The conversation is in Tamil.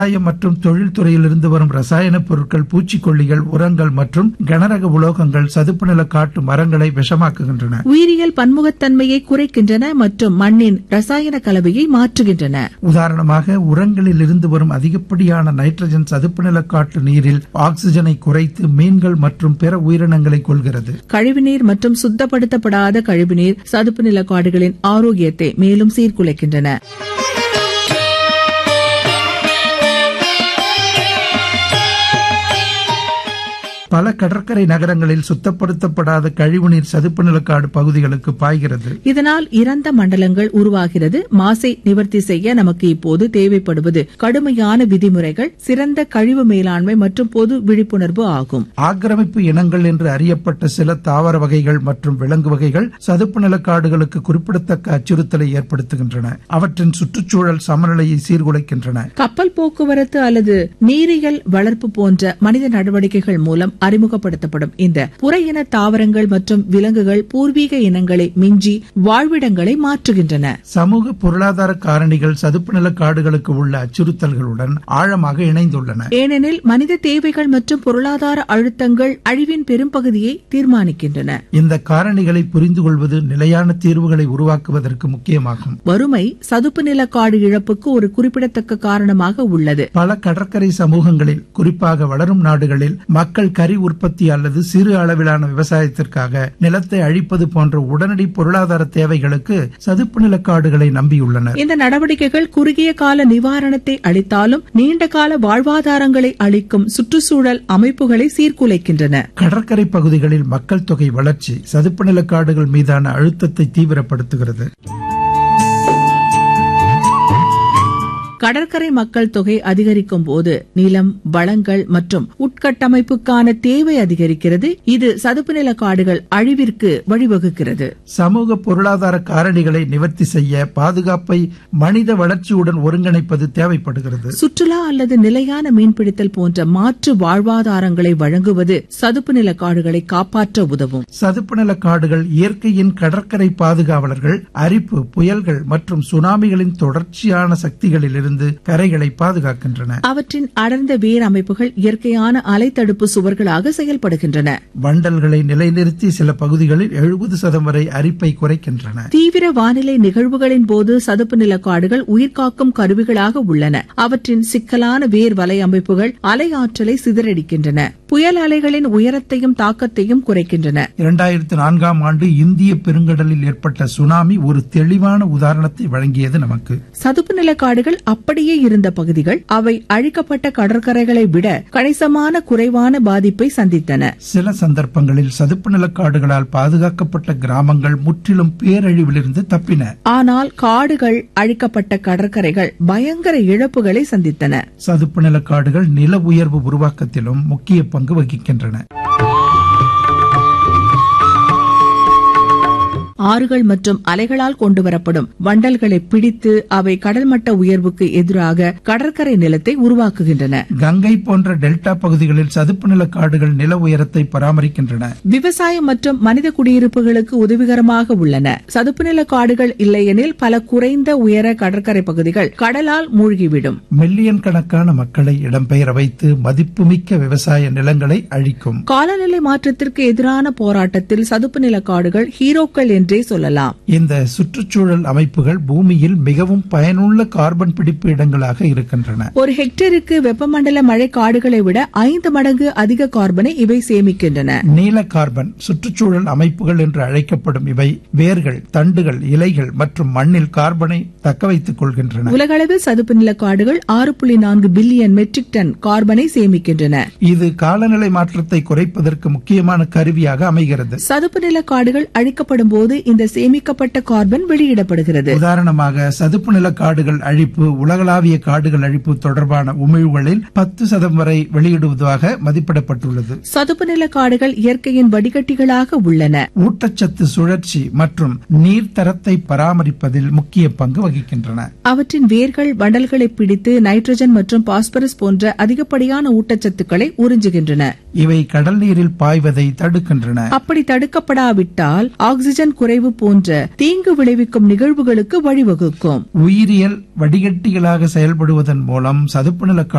விவசாயம் மற்றும் தொழில்துறையில் இருந்து வரும் ரசாயன பொருட்கள் பூச்சிக்கொல்லிகள் உரங்கள் மற்றும் கனரக உலோகங்கள் சதுப்பு நில காட்டு மரங்களை விஷமாக்குகின்றன உயிரியல் பன்முகத்தன்மையை குறைக்கின்றன மற்றும் மண்ணின் ரசாயன கலவையை மாற்றுகின்றன உதாரணமாக உரங்களில் இருந்து வரும் அதிகப்படியான நைட்ரஜன் சதுப்பு நில காட்டு நீரில் ஆக்சிஜனை குறைத்து மீன்கள் மற்றும் பிற உயிரினங்களை கொள்கிறது கழிவுநீர் மற்றும் சுத்தப்படுத்தப்படாத கழிவுநீர் சதுப்பு நில காடுகளின் ஆரோக்கியத்தை மேலும் சீர்குலைக்கின்றன பல கடற்கரை நகரங்களில் சுத்தப்படுத்தப்படாத கழிவுநீர் சதுப்பு நிலக்காடு பகுதிகளுக்கு பாய்கிறது இதனால் இறந்த மண்டலங்கள் உருவாகிறது மாசை நிவர்த்தி செய்ய நமக்கு இப்போது தேவைப்படுவது கடுமையான விதிமுறைகள் சிறந்த கழிவு மேலாண்மை மற்றும் பொது விழிப்புணர்வு ஆகும் ஆக்கிரமிப்பு இனங்கள் என்று அறியப்பட்ட சில தாவர வகைகள் மற்றும் விலங்கு வகைகள் சதுப்பு நிலக்காடுகளுக்கு குறிப்பிடத்தக்க அச்சுறுத்தலை ஏற்படுத்துகின்றன அவற்றின் சுற்றுச்சூழல் சமநிலையை சீர்குலைக்கின்றன கப்பல் போக்குவரத்து அல்லது நீரியல் வளர்ப்பு போன்ற மனித நடவடிக்கைகள் மூலம் அறிமுகப்படுத்தப்படும் இந்த புற இன தாவரங்கள் மற்றும் விலங்குகள் பூர்வீக இனங்களை மிஞ்சி வாழ்விடங்களை மாற்றுகின்றன சமூக பொருளாதார காரணிகள் சதுப்பு நில காடுகளுக்கு உள்ள அச்சுறுத்தல்களுடன் ஆழமாக இணைந்துள்ளன ஏனெனில் மனித தேவைகள் மற்றும் பொருளாதார அழுத்தங்கள் அழிவின் பெரும்பகுதியை தீர்மானிக்கின்றன இந்த காரணிகளை புரிந்து கொள்வது நிலையான தீர்வுகளை உருவாக்குவதற்கு முக்கியமாகும் வறுமை சதுப்பு நில காடு இழப்புக்கு ஒரு குறிப்பிடத்தக்க காரணமாக உள்ளது பல கடற்கரை சமூகங்களில் குறிப்பாக வளரும் நாடுகளில் மக்கள் கறி உற்பத்தி அல்லது சிறு அளவிலான விவசாயத்திற்காக நிலத்தை அழிப்பது போன்ற உடனடி பொருளாதார தேவைகளுக்கு சதுப்பு நில காடுகளை நம்பியுள்ளனர் இந்த நடவடிக்கைகள் குறுகிய கால நிவாரணத்தை அளித்தாலும் நீண்ட கால வாழ்வாதாரங்களை அளிக்கும் சுற்றுச்சூழல் அமைப்புகளை சீர்குலைக்கின்றன கடற்கரை பகுதிகளில் மக்கள் தொகை வளர்ச்சி சதுப்பு நில காடுகள் மீதான அழுத்தத்தை தீவிரப்படுத்துகிறது கடற்கரை மக்கள் தொகை அதிகரிக்கும் போது நிலம் வளங்கள் மற்றும் உட்கட்டமைப்புக்கான தேவை அதிகரிக்கிறது இது சதுப்பு நில காடுகள் அழிவிற்கு வழிவகுக்கிறது சமூக பொருளாதார காரணிகளை நிவர்த்தி செய்ய பாதுகாப்பை மனித வளர்ச்சியுடன் ஒருங்கிணைப்பது தேவைப்படுகிறது சுற்றுலா அல்லது நிலையான மீன்பிடித்தல் போன்ற மாற்று வாழ்வாதாரங்களை வழங்குவது சதுப்பு நில காடுகளை காப்பாற்ற உதவும் சதுப்பு நில காடுகள் இயற்கையின் கடற்கரை பாதுகாவலர்கள் அரிப்பு புயல்கள் மற்றும் சுனாமிகளின் தொடர்ச்சியான சக்திகளிலிருந்து கரைகளை பாதுகாக்கின்றன அவற்றின் அடர்ந்த வேர் அமைப்புகள் இயற்கையான அலைத்தடுப்பு சுவர்களாக செயல்படுகின்றன வண்டல்களை நிலைநிறுத்தி சில பகுதிகளில் எழுபது சதம் வரை அரிப்பை குறைக்கின்றன தீவிர வானிலை நிகழ்வுகளின் போது சதுப்பு நில காடுகள் உயிர்காக்கும் கருவிகளாக உள்ளன அவற்றின் சிக்கலான வேர் வலை அமைப்புகள் அலை ஆற்றலை சிதறடிக்கின்றன புயல் அலைகளின் உயரத்தையும் தாக்கத்தையும் குறைக்கின்றன இரண்டாயிரத்தி நான்காம் ஆண்டு இந்திய பெருங்கடலில் ஏற்பட்ட சுனாமி ஒரு தெளிவான உதாரணத்தை வழங்கியது நமக்கு சதுப்பு நில காடுகள் அப்படியே இருந்த பகுதிகள் அவை அழிக்கப்பட்ட கடற்கரைகளை விட கணிசமான குறைவான பாதிப்பை சந்தித்தன சில சந்தர்ப்பங்களில் சதுப்பு நிலக்காடுகளால் பாதுகாக்கப்பட்ட கிராமங்கள் முற்றிலும் பேரழிவிலிருந்து தப்பின ஆனால் காடுகள் அழிக்கப்பட்ட கடற்கரைகள் பயங்கர இழப்புகளை சந்தித்தன சதுப்பு நிலக்காடுகள் நில உயர்வு உருவாக்கத்திலும் முக்கிய பங்கு வகிக்கின்றன ஆறுகள் மற்றும் அலைகளால் கொண்டுவரப்படும் வண்டல்களை பிடித்து அவை கடல்மட்ட உயர்வுக்கு எதிராக கடற்கரை நிலத்தை உருவாக்குகின்றன கங்கை போன்ற டெல்டா பகுதிகளில் சதுப்பு நிலக்காடுகள் நில உயரத்தை பராமரிக்கின்றன விவசாயம் மற்றும் மனித குடியிருப்புகளுக்கு உதவிகரமாக உள்ளன சதுப்பு நில காடுகள் இல்லையெனில் பல குறைந்த உயர கடற்கரை பகுதிகள் கடலால் மூழ்கிவிடும் மில்லியன் கணக்கான மக்களை இடம்பெயர வைத்து மதிப்புமிக்க விவசாய நிலங்களை அழிக்கும் காலநிலை மாற்றத்திற்கு எதிரான போராட்டத்தில் சதுப்பு நில காடுகள் ஹீரோக்கள் என்றே சொல்லலாம் இந்த சுற்றுச்சூழல் அமைப்புகள் பூமியில் மிகவும் பயனுள்ள கார்பன் பிடிப்பு இடங்களாக இருக்கின்றன ஒரு ஹெக்டேருக்கு வெப்பமண்டல மழை காடுகளை விட ஐந்து மடங்கு அதிக கார்பனை இவை சேமிக்கின்றன நீல கார்பன் சுற்றுச்சூழல் அமைப்புகள் என்று அழைக்கப்படும் இவை வேர்கள் தண்டுகள் இலைகள் மற்றும் மண்ணில் கார்பனை தக்க வைத்துக் கொள்கின்றன உலகளவில் சதுப்பு நில காடுகள் ஆறு புள்ளி நான்கு பில்லியன் மெட்ரிக் டன் கார்பனை சேமிக்கின்றன இது காலநிலை மாற்றத்தை குறைப்பதற்கு முக்கியமான கருவியாக அமைகிறது சதுப்பு நில காடுகள் அழிக்கப்படும் போது இந்த சேமிக்கப்பட்ட கார்பன் வெளியிடப்படுகிறது உதாரணமாக சதுப்பு நில காடுகள் அழிப்பு உலகளாவிய காடுகள் அழிப்பு தொடர்பான உமிழ்வுகளில் பத்து சதம் வரை வெளியிடுவதாக மதிப்பிடப்பட்டுள்ளது சதுப்பு நில காடுகள் இயற்கையின் வடிகட்டிகளாக உள்ளன ஊட்டச்சத்து சுழற்சி மற்றும் நீர்த்தரத்தை பராமரிப்பதில் முக்கிய பங்கு வகிக்கின்றன அவற்றின் வேர்கள் வண்டல்களை பிடித்து நைட்ரஜன் மற்றும் பாஸ்பரஸ் போன்ற அதிகப்படியான ஊட்டச்சத்துக்களை உறிஞ்சுகின்றன இவை கடல் நீரில் பாய்வதை தடுக்கின்றன அப்படி தடுக்கப்படாவிட்டால் ஆக்சிஜன் குறைவு போன்ற தீங்கு விளைவிக்கும் நிகழ்வுகளுக்கு வழிவகுக்கும் உயிரியல் வடிகட்டிகளாக செயல்படுவதன் மூலம் சதுப்பு நில